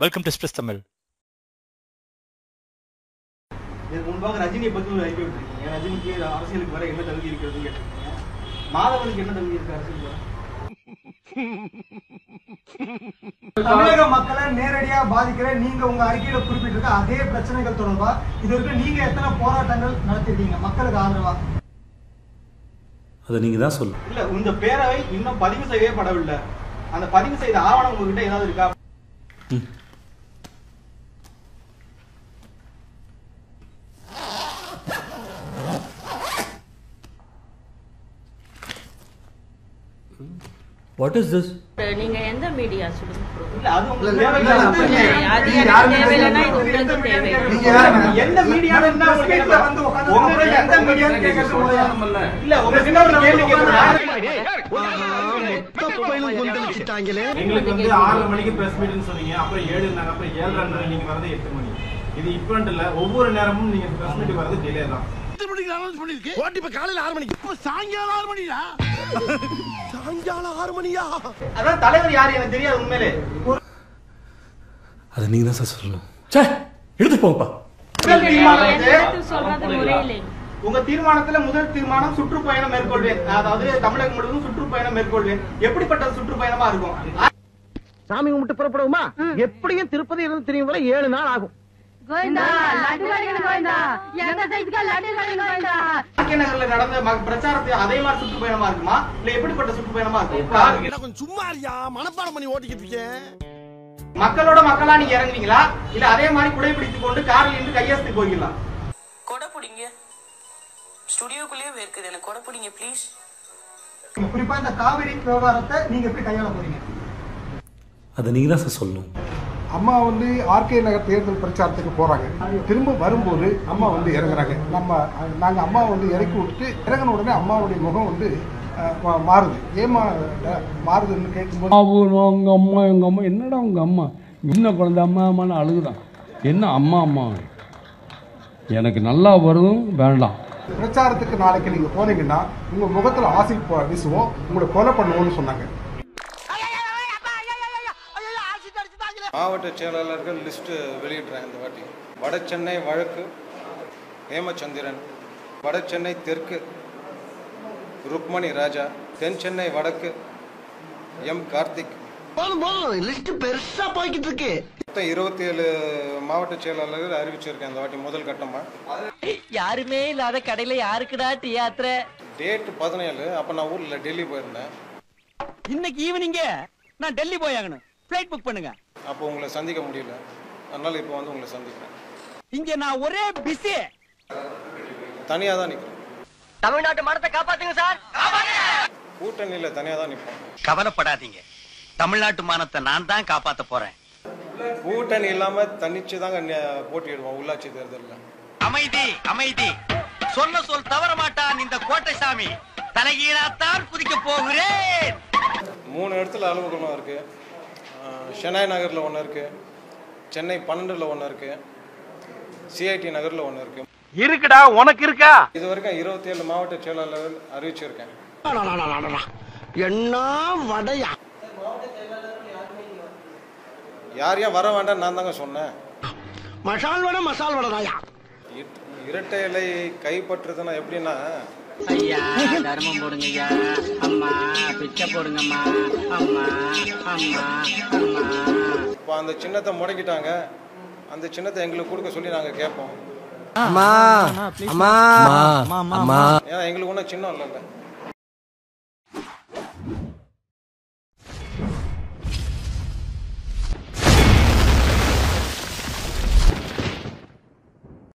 Welcome to ஸ்பிரஸ் Tamil இதுக்கு முன்பாக ரஜினியை பத்தி ஒரு அறிக்கை விட்டுருக்கீங்க ரஜினிக்கு அரசியலுக்கு வர என்ன தகுதி இருக்கிறதுன்னு கேட்டிருக்கீங்க மாதவனுக்கு என்ன தகுதி இருக்கு அரசியலுக்கு வர தமிழக மக்களை நேரடியா பாதிக்கிற நீங்க உங்க அறிக்கையில குறிப்பிட்டிருக்க அதே பிரச்சனைகள் தொடர்பா இது வரைக்கும் நீங்க எத்தனை போராட்டங்கள் நடத்திருக்கீங்க மக்களுக்கு ஆதரவா அதை நீங்கள் தான் சொல்லணும் இல்ல இந்த பேரவை இன்னும் பதிவு செய்யவே படவில்லை அந்த பதிவு செய்த ஆவணம் உங்ககிட்ட ஏதாவது இருக்கா வாட் இஸ் திஸ் நீங்க எந்த மீடியா சொல்லுங்க இல்ல அது உங்களுக்கு தேவையில்லை. அது எனக்கு தேவையில்லைன்னா இது உங்களுக்கு தேவை எந்த மீடியான்னு என்ன உங்களுக்கு வீட்டுல என்ன? வந்து உட்கார்ந்து உங்களுக்கு எந்த மீடியான்னு கேட்கறது முறையானது இல்ல. இல்ல உங்ககிட்ட ஒரு கேள்வி கேட்கறேன் எங்களுக்கு வந்து ஆறு மணிக்கு பிரஸ் மீட்னு சொன்னீங்க அப்புறம் ஏழு நாங்க அப்புறம் ஏழரை நீங்க வரது எட்டு மணி இது இப்போ இல்ல ஒவ்வொரு நேரமும் நீங்க பிரஸ் மீட் வரது டிலே தான் அதான் தலைவர் யாரு எனக்கு தெரியாது உண்மையிலே அதை நீங்கள் தான் சார் சொல்லணும் சே எடுத்து போங்கப்பா முதல் தீர்மானத்தை எடுத்து சொல்றது முறையில்லை உங்க தீர்மானத்துல முதல் தீர்மானம் சுற்றுப்பயணம் மேற்கொள்வேன் அதாவது தமிழகம் முழுவதும் சுற்றுப்பயணம் மேற்கொள்வேன் எப்படிப்பட்ட சுற்றுப்பயணமா இருக்கும் சாமி கும்பிட்டு புறப்படுவோமா எப்படியும் திருப்பதி இருந்து தெரியும் வரை ஏழு நாள் ஆகும் கோவிந்தா லட்டு கடைகள் கோவிந்தா எங்க சைஸ்க்கு லட்டு கடைகள் கோவிந்தா ஆர்கே நகர்ல நடந்த ம- பிரச்சாரத்தை அதே மாதிரி சுற்றுப்பயணமா இருக்குமா இல்ல எப்படிப்பட்ட சுற்றுப்பயணமா இருக்கும் கொஞ்சம் சும்மா இருக்கியா மனப்பாடம் பண்ணி ஓட்டிக்கிட்டு இருக்கேன் மக்களோட மக்களா நீங்க இறங்குவீங்களா இல்ல அதே மாதிரி குடைபிடித்துக் கொண்டு காரில் இருந்து கையெழுத்து போய்க்கலாம் கொடை பிடிங்க ஸ்டுடியோக்குள்ளேயே வேர்க்குது எனக்கு கொடை பிடிங்க ப்ளீஸ் குறிப்பா இந்த காவிரி விவகாரத்தை நீங்க எப்படி கையாள போறீங்க அதை நீங்கள் தான் சார் சொல்லணும் அம்மா வந்து ஆர்கே நகர் தேர்தல் பிரச்சாரத்துக்கு போறாங்க திரும்ப வரும்போது அம்மா வந்து இறங்குறாங்க நம்ம நாங்க அம்மா வந்து இறக்கி விட்டுட்டு இறங்கின உடனே அம்மாவுடைய முகம் வந்து அஹ், மா- மாறுது ஏமா அஹ், மாறுதுன்னு கேட்கும்போது அவங்க அம்மா எங்கள் அம்மா என்னடா உங்க அம்மா சின்ன குழந்தை அம்மா அம்மான்னு அழுகுதான் என்ன அம்மா அம்மா எனக்கு நல்லா வரும் வேண்டாம் பிரச்சாரத்துக்கு நாளைக்கு நீங்க போனீங்கன்னா உங்க முகத்துல ஆசிட் போ- வீசுவோம் உங்களை கொலை பண்ணுவோம்னு சொன்னாங்க மாவட்ட செயலாளர்கள் லிஸ்ட் வெளியிடுறேன் இந்த வாட்டி வட சென்னை வழக்கு ஹேமச்சந்திரன் வட சென்னை தெற்கு ருக்மணி ராஜா தென் சென்னை வடக்கு எம் கார்த்திக் போதும் போதும் லிஸ்ட் பெருசா போய்கிட்டு இருக்கு மொத்தம் இருபத்தி ஏழு மாவட்ட செயலாளர்கள் அறிவிச்சிருக்கேன் இந்த வாட்டி முதல் கட்டமா யாருமே இல்லாத கடையில யாருக்குடா டீ ஆத்துற டேட் பதினேழு அப்போ நான் ஊர்ல டெல்லி போயிருந்தேன் இன்னைக்கு ஈவினிங்க நான் டெல்லி போய் ஆகணும் ஃபிளைட் புக் பண்ணுங்க அப்போ உங்களை சந்திக்க முடியல அதனால இப்போ வந்து உங்களை சந்திக்கிறேன் இங்க நான் ஒரே பிஸி தனியாக தான் நிற்கிறேன் தமிழ்நாட்டு மனத்தை காப்பாத்துங்க சார் கூட்டணியில் தனியாக தான் நிற்போம் கவலைப்படாதீங்க தமிழ்நாட்டு மானத்தை நான் தான் காப்பாத்த போறேன் கூட்டணி இல்லாம தனிச்சு தாங்க நே- போட்டியிடுவோம் உள்ளாட்சி தேர்தலில் அமைதி அமைதி சொன்ன சொல் தவற மாட்டான் இந்த கோட்டை சாமி தலைகீழாத்தான் குதிக்க போகிறேன் மூணு இடத்துல அலுவலகம் இருக்கு ஆஹ் ஷெனாய் நகரில் ஒன்று இருக்கு சென்னை பன்னெண்டில் ஒன்று இருக்கு சிஐடி நகரில் ஒன்று இருக்கு இருக்குடா உனக்கு இருக்கா இது வரைக்கும் இருபத்தி ஏழு மாவட்ட செயலாளர்கள் அறிவிச்சிருக்கேன் என்ன வடையா யார் யார் வர வேண்டாம் நான் தாங்க சொன்னேன் மசால் வடை மசால் வடைதாயா இட்- இரட்டை இலை கைப்பற்றுறதுன்னா எப்படின்னா ஐயா தர்மம் போடுங்க ஐயா அம்மா பிச்சை போடுங்கம்மா அம்மா அம்மா அம்மா இப்போ அந்த சின்னத்தை முடக்கிட்டாங்க அந்த சின்னத்தை எங்களுக்கு கொடுக்க சொல்லி நாங்கள் கேட்போம் அம்மா அம்மா ஏன்னா எங்களுக்கு ஒன்றும் சின்னம் இல்லைல்ல